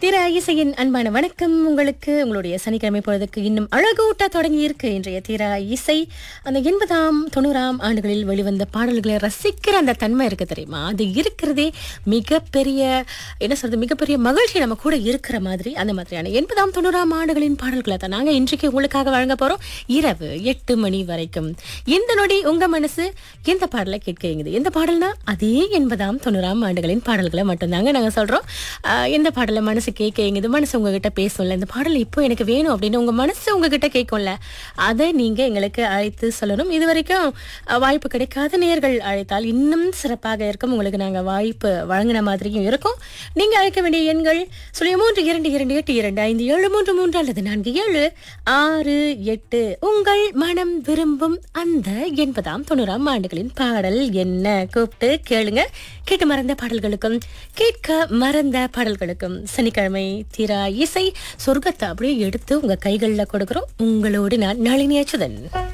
திரு இசையின் அன்பான வணக்கம் உங்களுக்கு உங்களுடைய சனிக்கிழமை பொழுதுக்கு இன்னும் அழகூட்ட தொடங்கி இருக்கு இன்றைய தீரா இசை அந்த எண்பதாம் தொண்ணூறாம் ஆண்டுகளில் வெளிவந்த பாடல்களை ரசிக்கிற அந்த தன்மை இருக்கு தெரியுமா அது இருக்கிறதே மிகப்பெரிய என்ன சொல்றது மிகப்பெரிய மகிழ்ச்சி நம்ம கூட இருக்கிற மாதிரி அந்த மாதிரியான எண்பதாம் தொண்ணூறாம் ஆண்டுகளின் பாடல்களை தான் நாங்க இன்றைக்கு உங்களுக்காக வழங்க போறோம் இரவு எட்டு மணி வரைக்கும் இந்த நொடி உங்க மனசு எந்த பாடலை கேட்குது எந்த பாடல்னா அதே எண்பதாம் தொண்ணூறாம் ஆண்டுகளின் பாடல்களை மட்டும்தாங்க நாங்க சொல்றோம் ஆஹ் எந்த பாடலை மனசு கேட்குது மனசு உங்ககிட்ட பேசும்ல இந்த பாடல் இப்போ எனக்கு வேணும் அப்படின்னு உங்க மனசு உங்ககிட்ட கேட்கும்ல அதை நீங்க எங்களுக்கு அழைத்து சொல்லணும் இது வரைக்கும் அஹ், வாய்ப்பு கிடைக்காத நேர்கள் அழைத்தால் இன்னும் சிறப்பாக இருக்கும் உங்களுக்கு நாங்க வாய்ப்பு வழங்கின மாதிரியும் இருக்கும் நீங்க அழைக்க வேண்டிய எண்கள் சொல்லி மூன்று இரண்டு இரண்டு எட்டு இரண்டு ஐந்து ஏழு மூன்று மூன்று அல்லது நான்கு ஏழு ஆறு எட்டு உங்கள் மனம் விரும்பும் அந்த எண்பதாம் தொண்ணூறாம் ஆண்டுகளின் பாடல் என்ன கூப்பிட்டு கேளுங்க கேட்டு மறந்த பாடல்களுக்கும் கேட்க மறந்த பாடல்களுக்கும் சனிக்கிழமை தீரா இசை சொர்க்கத்தை அப்படியே எடுத்து உங்க கைகளில் கொடுக்குறோம் உங்களோடு நான் நளினி அச்சுதன்